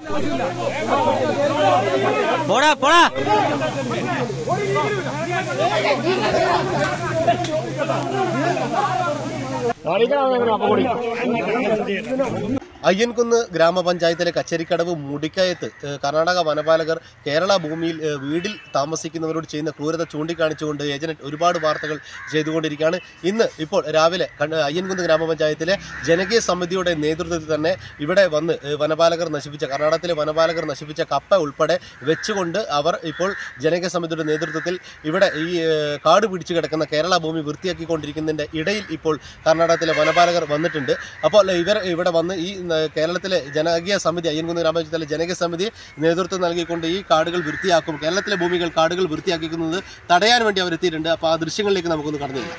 പോടാ പോടാ അയ്യൻകുന്ന് ഗ്രാമപഞ്ചായത്തിലെ കച്ചേരിക്കടവ് മുടിക്കയത്ത് ഏഹ്, കർണാടക വനപാലകർ കേരള ഭൂമിയിൽ ഏഹ്, വീടിൽ താമസിക്കുന്നവരോട് ചെയ്യുന്ന ക്രൂരത ചൂണ്ടിക്കാണിച്ചുകൊണ്ട് ഏജനറ്റ് ഒരുപാട് വാർത്തകൾ ചെയ്തുകൊണ്ടിരിക്കുകയാണ് ഇന്ന് ഇപ്പോൾ രാവിലെ കണ്ട- അയ്യൻകുന്ന് ഗ്രാമപഞ്ചായത്തിലെ ജനകീയ സമിതിയുടെ നേതൃത്വത്തിൽ തന്നെ ഇവിടെ വന്ന് ഏഹ്, വനപാലകർ നശിപ്പിച്ച കർണാടകത്തിലെ വനപാലകർ നശിപ്പിച്ച കപ്പ ഉൾപ്പെടെ വെച്ചുകൊണ്ട് അവർ ഇപ്പോൾ ജനകീയ സമിതിയുടെ നേതൃത്വത്തിൽ ഇവിടെ ഈ ഏഹ്, കാട് പിടിച്ചു കിടക്കുന്ന കേരള ഭൂമി വൃത്തിയാക്കിക്കൊണ്ടിരിക്കുന്നതിൻ്റെ ഇടയിൽ ഇപ്പോൾ കർണാടകത്തിലെ വനപാലകർ വന്നിട്ടുണ്ട് അപ്പോൾ ഇവർ ഇവിടെ വന്ന് ഈ ന- കേരളത്തിലെ ജനകീയ സമിതി അയ്യൻകുന്ന് ഗ്രാമപഞ്ചായത്തിലെ ജനകീയ സമിതി നേതൃത്വം നൽകിക്കൊണ്ട് ഈ കാടുകൾ വൃത്തിയാക്കും കേരളത്തിലെ ഭൂമികൾ കാടുകൾ വൃത്തിയാക്കിക്കുന്നത് തടയാൻ വേണ്ടി അവർ എത്തിയിട്ടുണ്ട് അപ്പോൾ ആ ദൃശ്യങ്ങളിലേക്ക് നമുക്കൊന്ന് കടന്നു ചെല്ലാം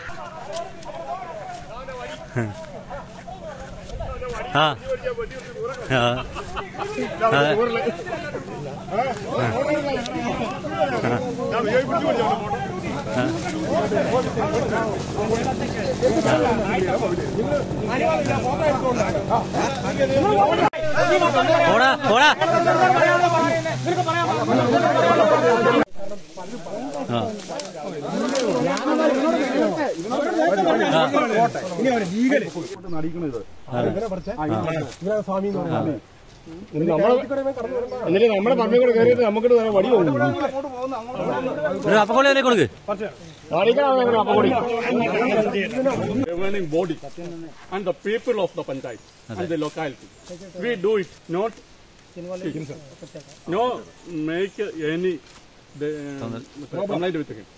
ആ ആ അതെ. പോടാ പോടാ ആ. എന്നിട്ട് നമ്മുടെ പറമ്പിൽ കൂടെ കയറിയിട്ട് നമുക്ക് വടി പോകുന്നു ഒരു അപ്പക്കോളി കൊടുക്ക് governing body and the people of the panchayat and the locality. We do it, not no make any the, complaint with him.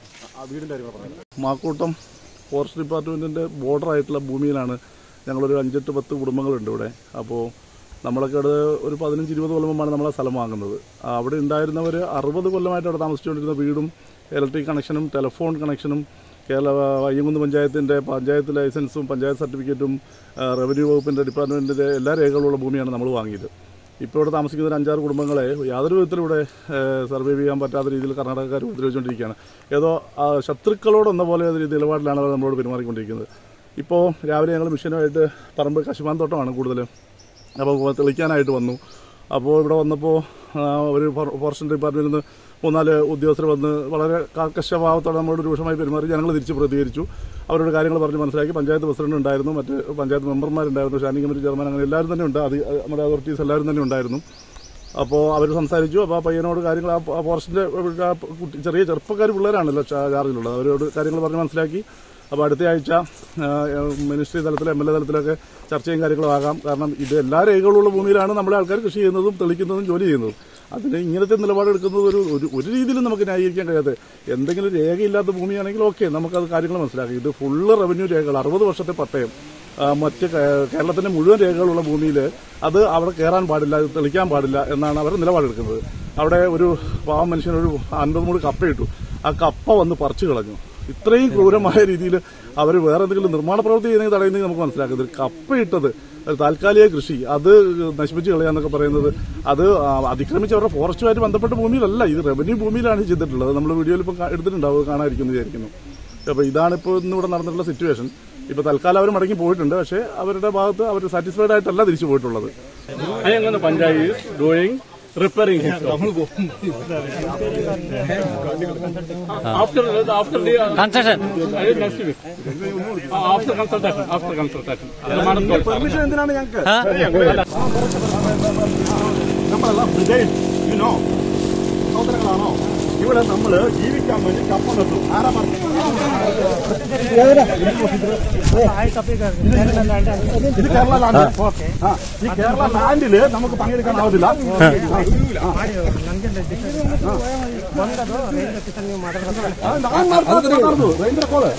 Makkoottam forest ഡിപ്പാർട്ട്മെൻറ്റിൻ്റെ ബോർഡർ ആയിട്ടുള്ള ഭൂമിയിലാണ് ഞങ്ങളൊരു അഞ്ചെട്ട് പത്ത് കുടുംബങ്ങളുണ്ട് ഇവിടെ അപ്പോൾ നമ്മളൊക്കെ അവിടെ ഒരു പതിനഞ്ച് ഇരുപത് കൊല്ലം മുമ്പാണ് നമ്മളെ സ്ഥലം വാങ്ങുന്നത് ആ, അവിടെ ഉണ്ടായിരുന്നവർ അറുപത് കൊല്ലമായിട്ട് അവിടെ താമസിച്ചുകൊണ്ടിരുന്ന വീടും ഇലക്ട്രിക് കണക്ഷനും ടെലിഫോൺ കണക്ഷനും കേരള അയ്യങ്കുന്ന് പഞ്ചായത്തിൻ്റെ പഞ്ചായത്ത് ലൈസൻസും പഞ്ചായത്ത് സർട്ടിഫിക്കറ്റും ആ, റവന്യൂ വകുപ്പിൻ്റെ ഡിപ്പാർട്ട്മെൻറ്റിൻ്റെ എല്ലാ രേഖകളുള്ള ഭൂമിയാണ് നമ്മൾ വാങ്ങിയത് ഇപ്പോൾ ഇവിടെ താമസിക്കുന്ന ഒരു അഞ്ചാറ് കുടുംബങ്ങളെ യാതൊരു വിധത്തിലും ഇവിടെ സർവൈവ് ചെയ്യാൻ പറ്റാത്ത രീതിയിൽ കർണാടകക്കാർ ഉപദ്രവിച്ചുകൊണ്ടിരിക്കുകയാണ് ഏതോ ആ, ശത്രുക്കളോടെന്ന പോലെ ഒരു നിലപാടിലാണ് അവർ നമ്മളോട് പെരുമാറിക്കൊണ്ടിരിക്കുന്നത് ഇപ്പോൾ രാവിലെ ഞങ്ങൾ മിഷനുമായിട്ട് പറമ്പ് കശുമാൻ തോട്ടമാണ് കൂടുതൽ അപ്പോൾ തെളിക്കാനായിട്ട് വന്നു അപ്പോൾ ഇവിടെ വന്നപ്പോൾ ഒരു ഫോറസ്റ്റ് ഡിപ്പാർട്ട്മെന്റിൽ നിന്ന് മൂന്നാല് ഉദ്യോഗസ്ഥർ വന്ന് വളരെ കാർക്കശഭാവത്തോടെ നമ്മളോട് രൂക്ഷമായി പെരുമാറി ജനങ്ങൾ തിരിച്ച് പ്രതികരിച്ചു അവരോട് കാര്യങ്ങൾ പറഞ്ഞ് മനസ്സിലാക്കി പഞ്ചായത്ത് പ്രസിഡന്റ് ഉണ്ടായിരുന്നു മറ്റ് പഞ്ചായത്ത് മെമ്പർമാരുണ്ടായിരുന്നു സ്റ്റാൻഡിംഗ് കമ്മിറ്റി ചെയർമാൻ അങ്ങനെ എല്ലാവരും തന്നെ ഉണ്ട് അത് നമ്മുടെ അതോറിറ്റീസ് എല്ലാവരും തന്നെ ഉണ്ടായിരുന്നു അപ്പോൾ അവർ സംസാരിച്ചു അപ്പോൾ ആ പയ്യനോട് കാര്യങ്ങൾ ആ ആ ഫോറസ്റ്റിന്റെ ആ കുട്ടി- ചെറിയ ചെറുപ്പക്കാർ പിള്ളേരാണല്ലോ ചാ- ചാർജിലുള്ളത് അവരോട് കാര്യങ്ങൾ പറഞ്ഞ് മനസ്സിലാക്കി അപ്പോൾ അടുത്ത ആഴ്ച ആ, മിനിസ്ട്രി തലത്തിലും എം എൽ എ തലത്തിലൊക്കെ ചർച്ചയും കാര്യങ്ങളും ആകാം കാരണം ഇത് എല്ലാ രേഖകളുള്ള ഭൂമിയിലാണ് നമ്മുടെ ആൾക്കാർ കൃഷി ചെയ്യുന്നതും തെളിക്കുന്നതും ജോലി ചെയ്യുന്നതും അതിന് ഇങ്ങനത്തെ നിലപാടെടുക്കുന്നത് ഒരു ഒരു- ഒരു രീതിയിലും നമുക്ക് ന്യായീകരിക്കാൻ കഴിയാതെ എന്തെങ്കിലും രേഖയില്ലാത്ത ഭൂമിയാണെങ്കിൽ ഓക്കെ നമുക്കത് കാര്യങ്ങൾ മനസ്സിലാക്കാം ഇത് ഫുള്ള് റവന്യൂ രേഖകൾ അറുപത് വർഷത്തെ പട്ടയം ആ, മറ്റ് കേ- കേരളത്തിന്റെ മുഴുവൻ രേഖകളുള്ള ഭൂമിയിൽ അത് അവിടെ കയറാൻ പാടില്ല ഇത് തെളിക്കാൻ പാടില്ല എന്നാണ് അവർ നിലപാടെടുക്കുന്നത് അവിടെ ഒരു പാവം മനുഷ്യൻ ഒരു അൻപത് മൂട് കപ്പയിട്ടു ആ കപ്പ വന്ന് പറിച്ചു കളഞ്ഞു ഇത്രയും ക്രൂരമായ രീതിയിൽ അവർ വേറെ എന്തെങ്കിലും നിർമ്മാണ പ്രവൃത്തി ചെയ്യുന്നെങ്കിൽ തടയുന്നെങ്കിൽ നമുക്ക് മനസ്സിലാക്കുന്നത് ഒരു കപ്പയിട്ടത് ഒരു താൽക്കാലിക കൃഷി അത് നശിപ്പിച്ച് കളയാന്നൊക്കെ പറയുന്നത് അത് ആ, അതിക്രമിച്ച് അവരുടെ ഫോറസ്റ്റുമായിട്ട് ബന്ധപ്പെട്ട ഭൂമിയിലല്ല ഇത് റവന്യൂ ഭൂമിയിലാണ് ചെയ്തിട്ടുള്ളത് നമ്മൾ വീഡിയോയിൽ ഇപ്പം എടുത്തിട്ടുണ്ടാവും അത് കാണാതിരിക്കുന്നു വിചാരിക്കുന്നു അപ്പോൾ ഇതാണ് ഇപ്പോൾ ഇന്ന് ഇവിടെ നടന്നിട്ടുള്ള സിറ്റുവേഷൻ ഇപ്പോൾ തൽക്കാലം അവർ മടങ്ങി പോയിട്ടുണ്ട് പക്ഷേ അവരുടെ ഭാഗത്ത് അവർ സാറ്റിസ്ഫൈഡ് ആയിട്ടല്ല തിരിച്ചു പോയിട്ടുള്ളത് Ayangan Panchayat is doing repairing his stuff. after after the construction uh, next week. Uh, after consultation, after consultation. The madam told. Permission എന്തിനാണ് ഞങ്ങൾക്ക് ആ നമ്മളെല്ലാം ബ്രിഗേഡ് യുനോ സഹോദരങ്ങളാണോ ഇവിടെ നമ്മള് ജീവിക്കാൻ വേണ്ടി കപ്പ നട്ടു ആരാ പറഞ്ഞത്? ഇത് കേരള ലാൻഡ് ആ, ഈ കേരള ലാൻഡില് നമുക്ക് പണിയെടുക്കാനാവത്തില്ല റേഞ്ചർ കോള്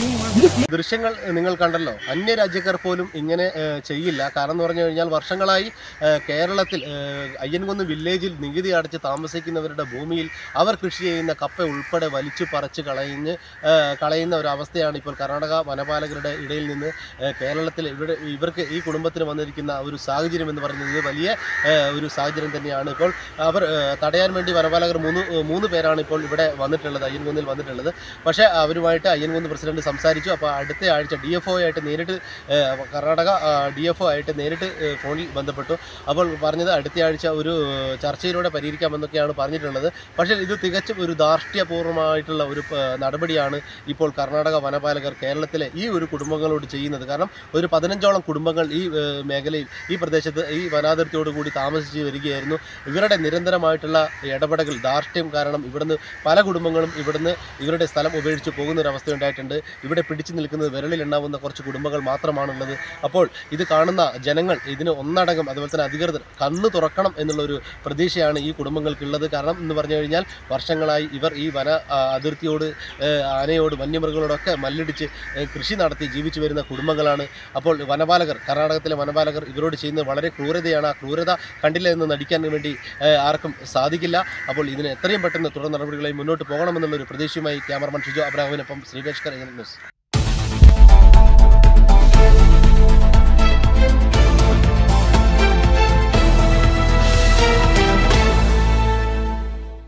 ദൃശ്യങ്ങൾ നിങ്ങൾ കണ്ടല്ലോ അന്യരാജ്യക്കാർ പോലും ഇങ്ങനെ ഏഹ്, ചെയ്യില്ല കാരണം എന്ന് പറഞ്ഞു കഴിഞ്ഞാൽ വർഷങ്ങളായി ആ, കേരളത്തിൽ ആ, അയ്യൻകുന്ന് വില്ലേജിൽ നികുതി അടച്ച് താമസിക്കുന്നവരുടെ ഭൂമിയിൽ അവർ കൃഷി ചെയ്യുന്ന കപ്പ ഉൾപ്പെടെ വലിച്ചു പറിച്ച് കളഞ്ഞ് ആ, കളയുന്ന ഒരു അവസ്ഥയാണ് ഇപ്പോൾ കർണാടക വനപാലകരുടെ ഇടയിൽ നിന്ന് ആ, കേരളത്തിൽ ഇവിടെ ഇവർക്ക് ഈ കുടുംബത്തിന് വന്നിരിക്കുന്ന ഒരു സാഹചര്യം എന്ന് പറയുന്നത് ഇത് വലിയ ആ, ഒരു സാഹചര്യം തന്നെയാണ് ഇപ്പോൾ അവർ ആ, തടയാൻ വേണ്ടി വനപാലകർ മൂന്ന് മൂന്ന് പേരാണ് ഇപ്പോൾ ഇവിടെ വന്നിട്ടുള്ളത് അയ്യൻകുന്നിൽ വന്നിട്ടുള്ളത് പക്ഷേ അവരുമായിട്ട് അയ്യൻകുന്ന് പ്രസിഡന്റ് സംസാരിച്ചു അപ്പോൾ അടുത്ത ആഴ്ച ഡി എഫ് ഒ ആയിട്ട് നേരിട്ട് ആ, കർണാടക ഡി എഫ് ഒ ആയിട്ട് നേരിട്ട് ആ, ഫോണിൽ ബന്ധപ്പെട്ടു അപ്പോൾ പറഞ്ഞത് അടുത്ത ആഴ്ച ഒരു ആ, ചർച്ചയിലൂടെ പരിഹരിക്കാമെന്നൊക്കെയാണ് പറഞ്ഞിട്ടുള്ളത് പക്ഷേ ഇത് തികച്ചും ഒരു ധാർഷ്ട്യപൂർവ്വമായിട്ടുള്ള ഒരു ആ, നടപടിയാണ് ഇപ്പോൾ കർണാടക വനപാലകർ കേരളത്തിലെ ഈ ഒരു കുടുംബങ്ങളോട് ചെയ്യുന്നത് കാരണം ഒരു പതിനഞ്ചോളം കുടുംബങ്ങൾ ഈ ആ, മേഖലയിൽ ഈ പ്രദേശത്ത് ഈ വനാതിർത്തിയോട് കൂടി താമസിച്ച് വരികയായിരുന്നു ഇവരുടെ നിരന്തരമായിട്ടുള്ള ഇടപെടൽ ധാർഷ്ട്യം കാരണം ഇവിടുന്ന് പല കുടുംബങ്ങളും ഇവിടുന്ന് ഇവരുടെ സ്ഥലം ഉപേക്ഷിച്ച് പോകുന്ന ഒരു അവസ്ഥ ഉണ്ടായിട്ടുണ്ട് ഇവിടെ പിടിച്ചു നിൽക്കുന്നത് വിരലിൽ എണ്ണാവുന്ന കുറച്ച് കുടുംബങ്ങൾ മാത്രമാണുള്ളത് അപ്പോൾ ഇത് കാണുന്ന ജനങ്ങൾ ഇതിന് ഒന്നടങ്കം അതുപോലെ തന്നെ അധികൃതർ കണ്ണു തുറക്കണം എന്നുള്ളൊരു പ്രതീക്ഷയാണ് ഈ കുടുംബങ്ങൾക്കുള്ളത് കാരണം എന്ന് പറഞ്ഞു കഴിഞ്ഞാൽ വർഷങ്ങളായി ഇവർ ഈ വന ആ, അതിർത്തിയോട് ഏ, ആനയോട് വന്യമൃഗങ്ങളോടൊക്കെ മല്ലിടിച്ച് ഏ, കൃഷി നടത്തി ജീവിച്ചു വരുന്ന കുടുംബങ്ങളാണ് അപ്പോൾ വനപാലകർ കർണാടകത്തിലെ വനപാലകർ ഇവരോട് ചെയ്യുന്നത് വളരെ ക്രൂരതയാണ് ആ ക്രൂരത കണ്ടില്ല എന്ന് നടിക്കാൻ വേണ്ടി ഏ, ആർക്കും സാധിക്കില്ല അപ്പോൾ ഇതിന് എത്രയും പെട്ടെന്ന് തുടർ നടപടികളായി മുന്നോട്ട് പോകണമെന്നുള്ള ഒരു പ്രതീക്ഷയുമായി ക്യാമറമാൻ ഷിജോ അബ്രാഹിമിനൊപ്പം ശ്രീകേഷ് കർ ന്യൂസ്